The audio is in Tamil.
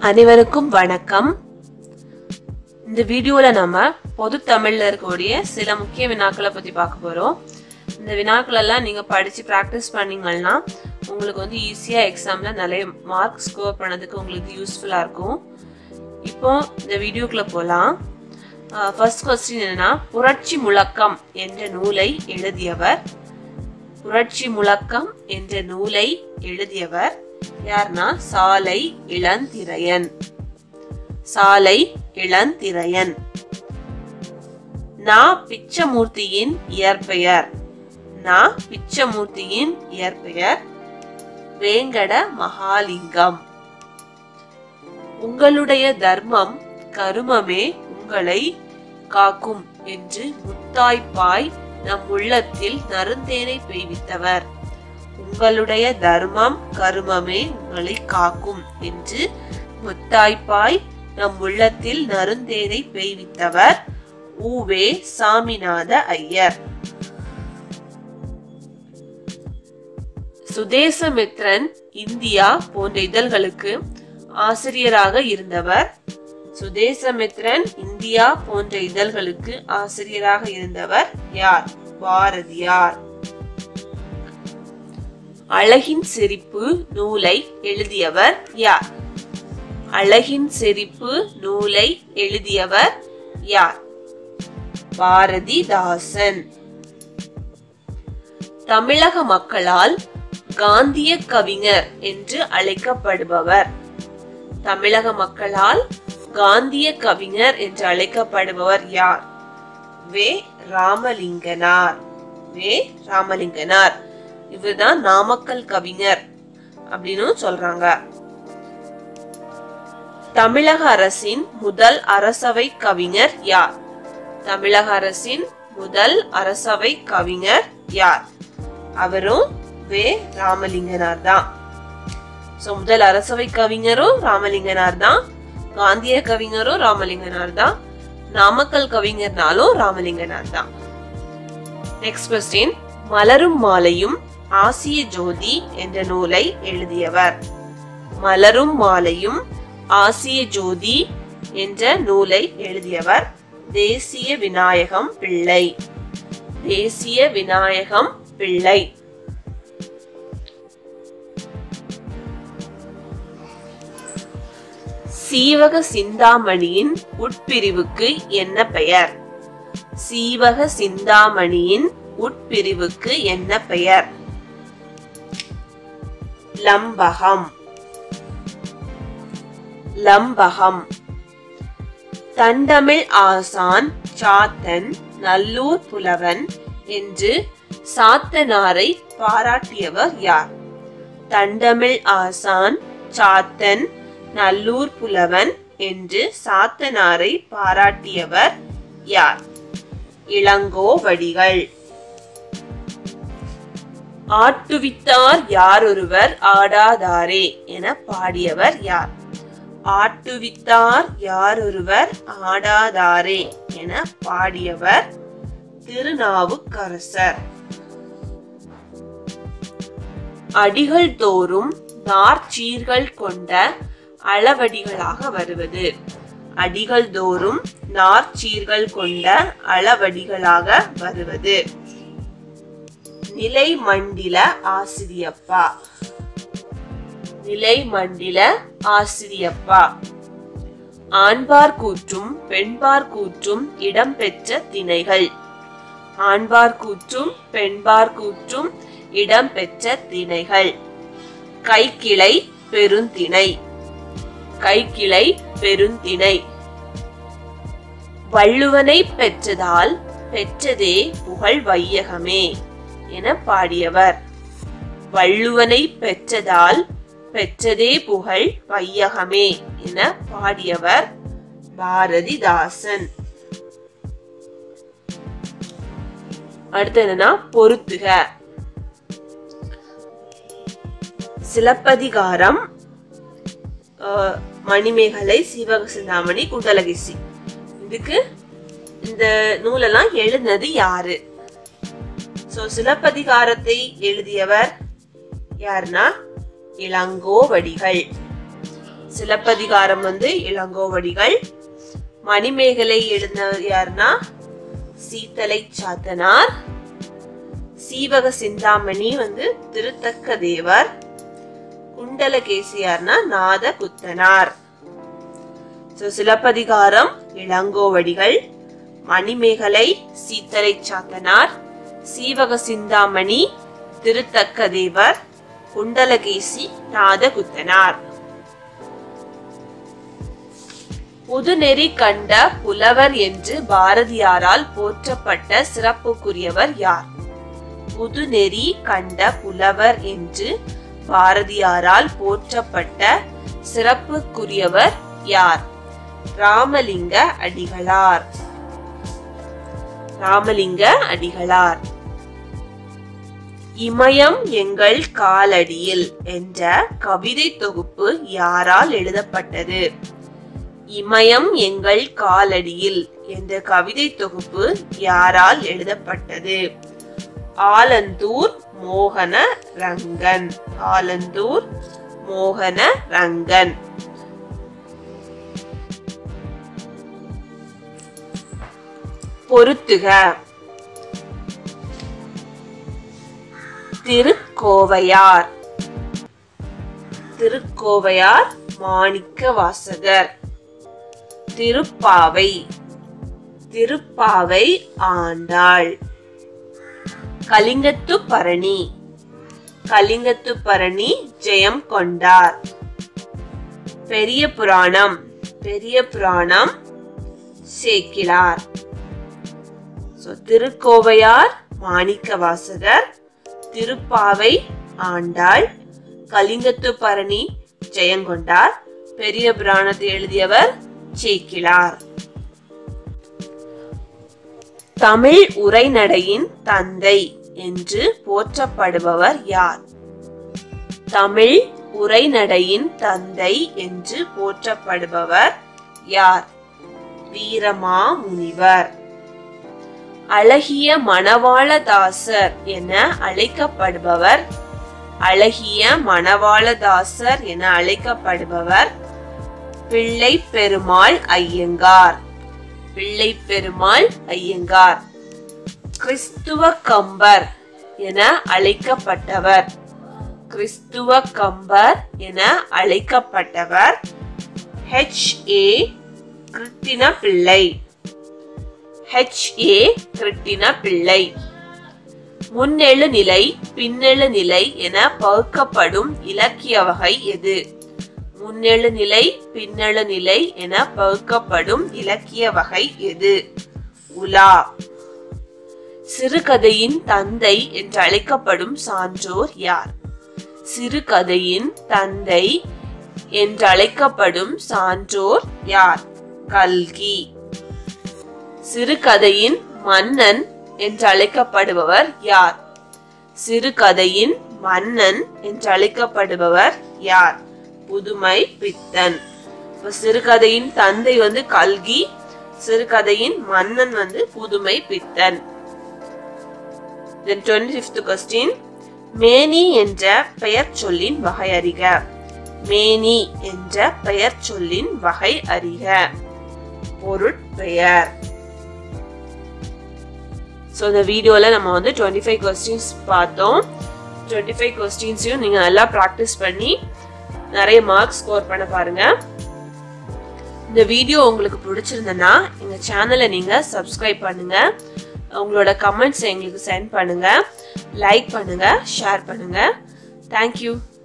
அனைவருக்கும் வணக்கம் இந்த வீடியோல நம்ம பொது தமிழ்ல இருக்கக்கூடிய சில முக்கிய வினாக்களை பத்தி பார்க்க போறோம் இந்த வினாக்கள் எல்லாம் நீங்க படிச்சு ப்ராக்டிஸ் பண்ணீங்கன்னா உங்களுக்கு வந்து ஈஸியா எக்ஸாம்ல நிறைய மார்க் ஸ்கோர் பண்ணதுக்கு உங்களுக்கு யூஸ்ஃபுல்லா இருக்கும் இப்போ இந்த வீடியோக்குள்ள போலாம் ஃபர்ஸ்ட் கொஸ்டின் என்னன்னா புரட்சி முழக்கம் என்ற நூலை எழுதியவர் புரட்சி முழக்கம் என்ற நூலை எழுதியவர் யார்னா சாலை இளந்திரையன் சாலை இளந்திரையன் நா பிச்சமூர்த்தியின் இயற்பெயர் நா பிச்சமூர்த்தியின் இயற்பெயர் வேங்கட மகாலிங்கம் உங்களுடைய தர்மம் கருமமே உங்களை காக்கும் என்று முத்தாய்ப்பாய் நம் உள்ளத்தில் நறுந்தேனை பெய்வித்தவர் உங்களுடைய தர்மம் கருமமே உங்களை காக்கும் என்று முத்தாய்ப்பாய் நம் உள்ளத்தில் நறுந்தேனை பெய்வித்தவர் ஊவே சாமிநாத ஐயர் சுதேசமித்ரன் இந்தியா போன்ற இதழ்களுக்கு ஆசிரியராக இருந்தவர் சுதேசமித்ரன் இந்தியா போன்ற இதழ்களுக்கு ஆசிரியராக இருந்தவர் யார் பாரதியார் அழகின் சிரிப்பு நூலை எழுதியவர் யார் அழகின் சிரிப்பு நூலை எழுதியவர் யார் பாரதிதாசன் தமிழக மக்களால் காந்திய கவிஞர் என்று அழைக்கப்படுபவர் தமிழக மக்களால் காந்திய கவிஞர் என்று அழைக்கப்படுபவர் யார் வே ராமலிங்கனார் வே ராமலிங்கனார் இவர்தான் நாமக்கல் கவிஞர் அப்படின்னு சொல்றாங்க தமிழக அரசின் முதல் அரசவை கவிஞர் யார் தமிழக அரசின் முதல் அரசவை கவிஞர் யார் அவரும் வே ராமலிங்கனார் தான் சோ முதல் அரசவை கவிஞரும் ராமலிங்கனார் தான் காந்திய கவிஞரும் ராமலிங்கனார் தான் நாமக்கல் கவிஞர்னாலும் ராமலிங்கனார் தான் நெக்ஸ்ட் கொஸ்டின் மலரும் மாலையும் ஆசிய ஜோதி என்ற நூலை எழுதியவர் மலரும் மாலையும் ஆசிய ஜோதி என்ற நூலை எழுதியவர் தேசிய விநாயகம் பிள்ளை தேசிய விநாயகம் பிள்ளை சீவக சிந்தாமணியின் உட்பிரிவுக்கு என்ன பெயர் சீவக சிந்தாமணியின் உட்பிரிவுக்கு என்ன பெயர் லம்பகம் லம்பகம் தண்டமிழ் ஆசான் சாத்தன் நல்லூர் புலவன் என்று சாத்தனாரை பாராட்டியவர் யார் தண்டமிழ் ஆசான் சாத்தன் நல்லூர் புலவன் என்று சாத்தனாரை பாராட்டியவர் யார் இளங்கோவடிகள் ஆட்டுவித்தார் யாரொருவர் ஆடாதாரே என பாடியவர் யார் ஆட்டுவித்தார் யாரொருவர் ஆடாதாரே என பாடியவர் திருநாவுக்கரசர் அடிகள் தோறும் நார்ச்சீர்கள் கொண்ட அளவடிகளாக வருவது அடிகள் தோறும் நார்ச்சீர்கள் கொண்ட அளவடிகளாக வருவது நிலை மண்டில ஆசிரியப்பா நிலை மண்டில ஆசிரியப்பா ஆண்பார் கூற்றும் பெண்பார் கூற்றும் இடம்பெற்ற திணைகள் ஆண்பார் கூற்றும் பெண்பார் கூற்றும் இடம்பெற்ற திணைகள் கைக்கிளை பெருந்திணை கைக்கிளை பெருந்திணை வள்ளுவனை பெற்றதால் பெற்றதே புகழ் வையகமே என பாடியவர் வள்ளுவனை பெற்றதால் பெற்றதே புகழ் வையகமே என பாடியவர் பாரதிதாசன் அடுத்து என்னன்னா பொருத்துக சிலப்பதிகாரம் மணிமேகலை சீவக சிந்தாமணி குண்டலகிசி இதுக்கு இந்த நூலெல்லாம் எழுதினது யாரு சோ சிலப்பதிகாரத்தை எழுதியவர் யாருன்னா இளங்கோவடிகள் சிலப்பதிகாரம் வந்து இளங்கோவடிகள் மணிமேகலை எழுதினவர் யாருன்னா சீத்தலை சாத்தனார் சீவக சிந்தாமணி வந்து திருத்தக்க தேவர் குண்டலகேசியார்னா நாத குத்தனார் So, சிலப்பதிகாரம் இளங்கோவடிகள் மணிமேகலை சீத்தலை சாத்தனார் சீவக சிந்தாமணி திருத்தக்க தேவர் குண்டலகேசி நாதகுத்தனார் புதுநெறி கண்ட புலவர் என்று பாரதியாரால் போற்றப்பட்ட சிறப்புக்குரியவர் யார் புதுநெறி கண்ட புலவர் என்று பாரதியாரால் போற்றப்பட்ட சிறப்புக்குரியவர் யார் ராமலிங்க அடிகளார் ராமலிங்க அடிகளார் இமயம் எங்கள் காலடியில் என்ற கவிதை தொகுப்பு யாரால் எழுதப்பட்டது இமயம் எங்கள் காலடியில் என்ற கவிதை தொகுப்பு யாரால் எழுதப்பட்டது ஆலந்தூர் மோகன ரங்கன் ஆலந்தூர் மோகன ரங்கன் பொருத்துக திருக்கோவையார் திருக்கோவையார் மாணிக்க வாசகர் திருப்பாவை திருப்பாவை ஆண்டாள் கலிங்கத்து பரணி கலிங்கத்து பரணி ஜெயம் கொண்டார் பெரிய புராணம் பெரிய புராணம் சேக்கிலார் So, திருக்கோவையார் மாணிக்க வாசகர் திருப்பாவை ஆண்டாள் கலிங்கத்து பரணி ஜெயங்கொண்டார் பெரிய புராணத்தை எழுதியவர் சேக்கிலார் தமிழ் உரைநடையின் தந்தை என்று போற்றப்படுபவர் யார் தமிழ் உரைநடையின் தந்தை என்று போற்றப்படுபவர் யார் வீரமா முனிவர் அழகிய மணவாளதாசர் என அழைக்கப்படுபவர் அழகிய மணவாளதாசர் என அழைக்கப்படுபவர் பிள்ளை பெருமாள் ஐயங்கார் பிள்ளை பெருமாள் ஐயங்கார் கிறிஸ்துவ கம்பர் என அழைக்கப்பட்டவர் கிறிஸ்துவ கம்பர் என அழைக்கப்பட்டவர் ஹெச் ஏ கிருட்டின பிள்ளை ஹெச் ஏ கிருட்டின பிள்ளை முன்னெழு நிலை பின்னெழு நிலை என பகுக்கப்படும் இலக்கிய வகை எது முன்னெழு நிலை பின்னெழு நிலை என பகுக்கப்படும் இலக்கிய வகை எது உலா சிறுகதையின் தந்தை என்று அழைக்கப்படும் சான்றோர் யார் சிறுகதையின் தந்தை என்று அழைக்கப்படும் சான்றோர் யார் கல்கி சிறுகதையின் மன்னன் என்று அழைக்கப்படுபவர் யார் சிறுகதையின் மன்னன் என்று அழைக்கப்படுபவர் யார் புதுமை பித்தன் இப்ப சிறுகதையின் தந்தை வந்து கல்கி சிறுகதையின் மன்னன் வந்து புதுமை பித்தன் Then 25th question மேனி என்ற பெயர் சொல்லின் வகை அறிக மேனி என்ற பெயர் சொல்லின் வகை அறிக பொருட்பெயர் ஸோ இந்த வீடியோவில் நம்ம வந்து டுவெண்ட்டி ஃபைவ் கொஸ்டின்ஸ் பார்த்தோம் டுவெண்ட்டி ஃபைவ் கொஸ்டின்ஸையும் நீங்கள் நல்லா ப்ராக்டிஸ் பண்ணி நிறைய மார்க்ஸ் ஸ்கோர் பண்ண பாருங்க இந்த வீடியோ உங்களுக்கு பிடிச்சிருந்தனா எங்கள் சேனலை நீங்கள் சப்ஸ்கிரைப் பண்ணுங்க உங்களோட கமெண்ட்ஸ் எங்களுக்கு சென்ட் பண்ணுங்க லைக் பண்ணுங்க ஷேர் பண்ணுங்க தேங்க்யூ